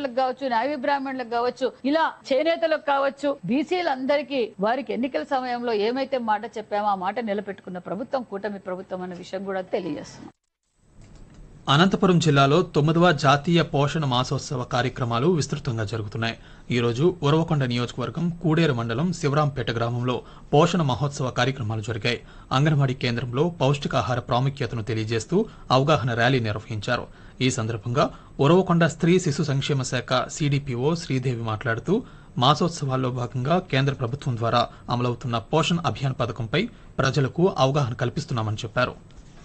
వాళ్ళకి కావచ్చు నావీ బ్రాహ్మణులకు కావచ్చు ఇలా చేనేతలకు కావచ్చు బీసీలందరికీ వారికి ఎన్నికల సమయంలో ఏమైతే మాట చెప్పామో ఆ మాట నిలబెట్టుకున్న ప్రభుత్వం కూటమి ప్రభుత్వం అనే విషయం కూడా తెలియజేస్తున్నాం అనంతపురం జిల్లాలో తొమ్మిదవ జాతీయ పోషణ మాసోత్సవ కార్యక్రమాలు విస్తృతంగా జరుగుతున్నాయి ఈ రోజు ఉరవకొండ నియోజకవర్గం కూడేరు మండలం శివరాంపేట గ్రామంలో పోషణ మహోత్సవ కార్యక్రమాలు జరిగాయి అంగన్వాడీ కేంద్రంలో పౌష్టికాహార ప్రాముఖ్యతను తెలియజేస్తూ అవగాహన ర్యాలీ నిర్వహించారు ఈ సందర్భంగా ఉరవకొండ స్త్రీ శిశు సంక్షేమ శాఖ సిడిపిఓ శ్రీదేవి మాట్లాడుతూ మాసోత్సవాల్లో భాగంగా కేంద్ర ప్రభుత్వం ద్వారా అమలవుతున్న పోషణ్ అభియాన్ పథకంపై ప్రజలకు అవగాహన కల్పిస్తున్నామని చెప్పారు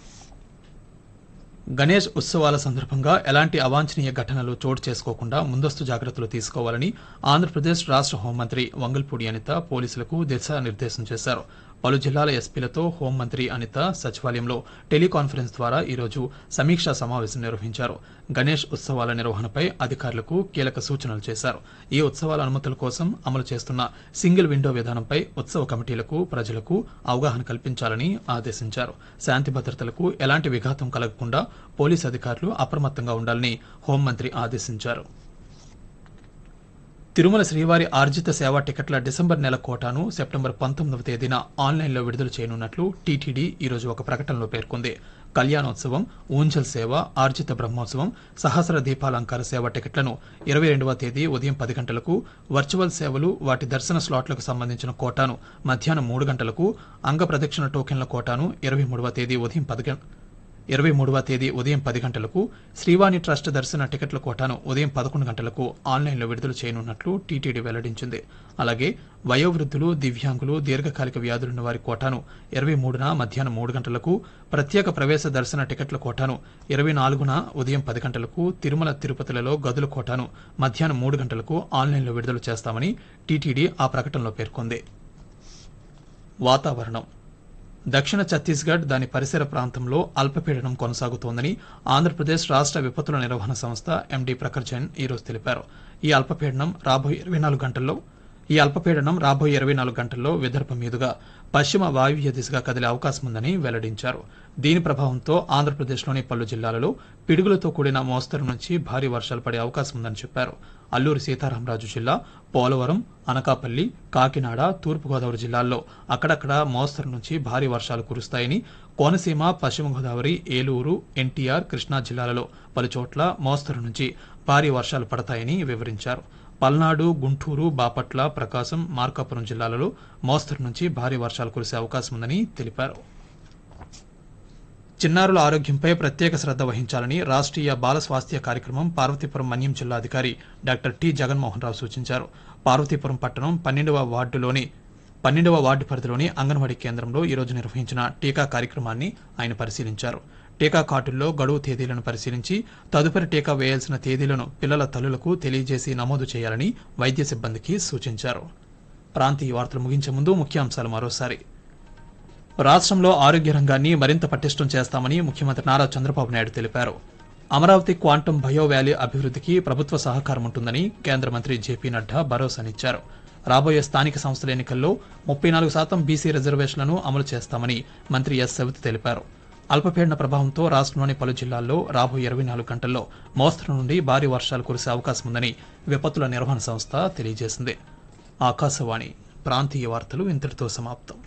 గణేష్ ఉత్సవాల సందర్భంగా ఎలాంటి అవాంఛనీయ ఘటనలు చోటు చేసుకోకుండా ముందస్తు జాగ్రత్తలు తీసుకోవాలని ఆంధ్రప్రదేశ్ రాష్ట్ర హోంమంత్రి వంగల్పూడి అనిత పోలీసులకు దిశానిర్దేశం చేశారు పలు జిల్లాల ఎస్పీలతో హోంమంత్రి అనిత సచివాలయంలో టెలికాన్ఫరెన్స్ ద్వారా ఈరోజు సమీక్షా సమావేశం నిర్వహించారు గణేష్ ఉత్సవాల నిర్వహణపై అధికారులకు కీలక సూచనలు చేశారు ఈ ఉత్సవాల అనుమతుల కోసం అమలు చేస్తున్న సింగిల్ విండో విధానంపై ఉత్సవ కమిటీలకు ప్రజలకు అవగాహన కల్పించాలని ఆదేశించారు శాంతి భద్రతలకు ఎలాంటి విఘాతం కలగకుండా పోలీసు అధికారులు అప్రమత్తంగా ఉండాలని హోంమంత్రి ఆదేశించారు తిరుమల శ్రీవారి ఆర్జిత సేవా టికెట్ల డిసెంబర్ నెల కోటాను సెప్టెంబర్ పంతొమ్మిదవ తేదీన ఆన్లైన్లో విడుదల చేయనున్నట్లు టీటీడీ ఈరోజు ఒక ప్రకటనలో పేర్కొంది కళ్యాణోత్సవం ఊంజల్ సేవ ఆర్జిత బ్రహ్మోత్సవం సహస్ర దీపాలంకార సేవ టికెట్లను ఇరవై రెండవ తేదీ ఉదయం పది గంటలకు వర్చువల్ సేవలు వాటి దర్శన స్లాట్లకు సంబంధించిన కోటాను మధ్యాహ్నం మూడు గంటలకు అంగ ప్రదక్షిణ టోకెన్ల కోటాను ఇరవై మూడవ తేదీ ఉదయం పది గం- ఇరవై మూడవ తేదీ ఉదయం పది గంటలకు శ్రీవాణి ట్రస్ట్ దర్శన టికెట్ల కోటాను ఉదయం పదకొండు గంటలకు ఆన్లైన్లో విడుదల చేయనున్నట్లు టీటీడీ వెల్లడించింది అలాగే వయోవృద్ధులు దివ్యాంగులు దీర్ఘకాలిక వ్యాధులున్న వారి కోటాను ఇరవై మూడున మధ్యాహ్నం మూడు గంటలకు ప్రత్యేక ప్రవేశ దర్శన టికెట్ల కోటాను ఇరవై నాలుగున ఉదయం పది గంటలకు తిరుమల తిరుపతిలలో గదుల కోటాను మధ్యాహ్నం మూడు గంటలకు ఆన్లైన్లో విడుదల చేస్తామని టీటీడీ ఆ ప్రకటనలో పేర్కొంది వాతావరణం దక్షిణ ఛత్తీస్గఢ్ దాని పరిసర ప్రాంతంలో అల్పపీడనం కొనసాగుతోందని ఆంధ్రప్రదేశ్ రాష్ట్ర విపత్తుల నిర్వహణ సంస్థ ఎండీ ప్రఖర్ జైన్ ఈరోజు తెలిపారు ఈ అల్పపీడనం రాబోయే ఇరవై నాలుగు గంటల్లో ఈ అల్పపీడనం రాబోయే ఇరవై నాలుగు గంటల్లో విదర్భ మీదుగా పశ్చిమ వాయువ్య దిశగా కదిలే అవకాశం ఉందని వెల్లడించారు దీని ప్రభావంతో ఆంధ్రప్రదేశ్లోని పలు జిల్లాలలో పిడుగులతో కూడిన మోస్తరు నుంచి భారీ వర్షాలు పడే అవకాశం ఉందని చెప్పారు అల్లూరి సీతారామరాజు జిల్లా పోలవరం అనకాపల్లి కాకినాడ తూర్పుగోదావరి జిల్లాల్లో అక్కడక్కడ మోస్తరు నుంచి భారీ వర్షాలు కురుస్తాయని కోనసీమ పశ్చిమ గోదావరి ఏలూరు ఎన్టీఆర్ కృష్ణా జిల్లాలలో పలుచోట్ల మోస్తరు నుంచి భారీ వర్షాలు పడతాయని వివరించారు పల్నాడు గుంటూరు బాపట్ల ప్రకాశం మార్కాపురం జిల్లాలలో మోస్తరు నుంచి భారీ వర్షాలు కురిసే అవకాశం ఉందని తెలిపారు చిన్నారుల ఆరోగ్యంపై ప్రత్యేక శ్రద్ధ వహించాలని రాష్ట్రీయ బాల స్వాస్థ్య కార్యక్రమం పార్వతీపురం మన్యం జిల్లా అధికారి డాక్టర్ టి జగన్మోహన్ రావు సూచించారు పార్వతీపురం పట్టణం పన్నెండవ వార్డులోని పన్నెండవ వార్డు పరిధిలోని అంగన్వాడీ కేంద్రంలో ఈరోజు నిర్వహించిన టీకా కార్యక్రమాన్ని ఆయన పరిశీలించారు టీకా కార్డుల్లో గడువు తేదీలను పరిశీలించి తదుపరి టీకా వేయాల్సిన తేదీలను పిల్లల తల్లులకు తెలియజేసి నమోదు చేయాలని వైద్య సిబ్బందికి సూచించారు ప్రాంతీయ వార్తలు ముగించే ముందు ముఖ్యాంశాలు మరోసారి రాష్ట్రంలో ఆరోగ్య రంగాన్ని మరింత పటిష్టం చేస్తామని ముఖ్యమంత్రి నారా చంద్రబాబు నాయుడు తెలిపారు అమరావతి క్వాంటం బయో వ్యాలీ అభివృద్ధికి ప్రభుత్వ సహకారం ఉంటుందని కేంద్ర మంత్రి జేపీ నడ్డా భరోసానిచ్చారు రాబోయే స్థానిక సంస్థల ఎన్నికల్లో ముప్పై నాలుగు శాతం బీసీ రిజర్వేషన్లను అమలు చేస్తామని మంత్రి ఎస్ సవితి తెలిపారు అల్పపీడన ప్రభావంతో రాష్ట్రంలోని పలు జిల్లాల్లో రాబోయే ఇరవై నాలుగు గంటల్లో మోస్తరు నుండి భారీ వర్షాలు కురిసే అవకాశం ఉందని విపత్తుల నిర్వహణ సంస్థ తెలియజేసింది ఆకాశవాణి ప్రాంతీయ వార్తలు ఇంతటితో సమాప్తం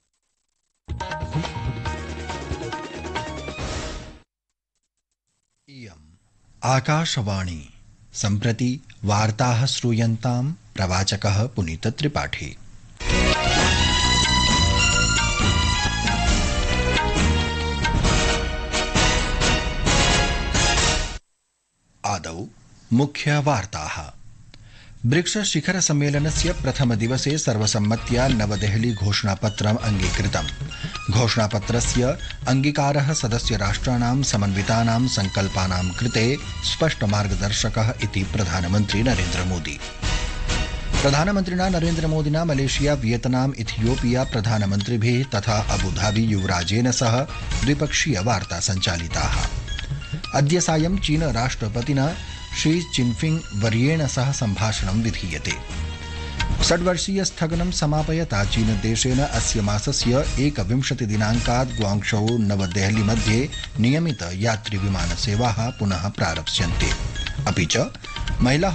इयम् आकाशवाणी सम्प्रति वार्ताः श्रूयन्तां प्रवाचकः पुनीतत्रिपाठी आदौ मुख्यवार्ताः ब्रिक्स शिखर सम्मेलनस्य प्रथमदिवसे सर्वसम्मत्या नवदेहली घोषणापत्रम् अङ्गीकृतम् घोषणापत्रस्य अङ्गीकारः सदस्य राष्ट्राणां समन्वितानां सङ्कल्पानां कृते स्पष्टमार्गदर्शकः इति प्रधानमन्त्री नरेन्द्रमोदी प्रधानमन्त्रिणा नरेन्द्रमोदिना मलेशिया वियतनाम इथियोपिया प्रधानमन्त्रिभिः तथा अबुधाबी युवराजेन सह द्विपक्षीय वार्ता सञ्चालिताः अद्य सायं चीन राष्ट्रपतिना शी चिनफिंग वर्येण सह सम्भाषणं विधीयते षड्वर्षीय स्थगनं समापयता चीनदेशेन अस्य मासस्य एकविंशतिदिनाङ्कात् ग्वाङ्क्षौ नवदेहली मध्ये नियमित यात्रिविमानसेवाः पुनः प्रारप्स्यन्ते अपि च महिला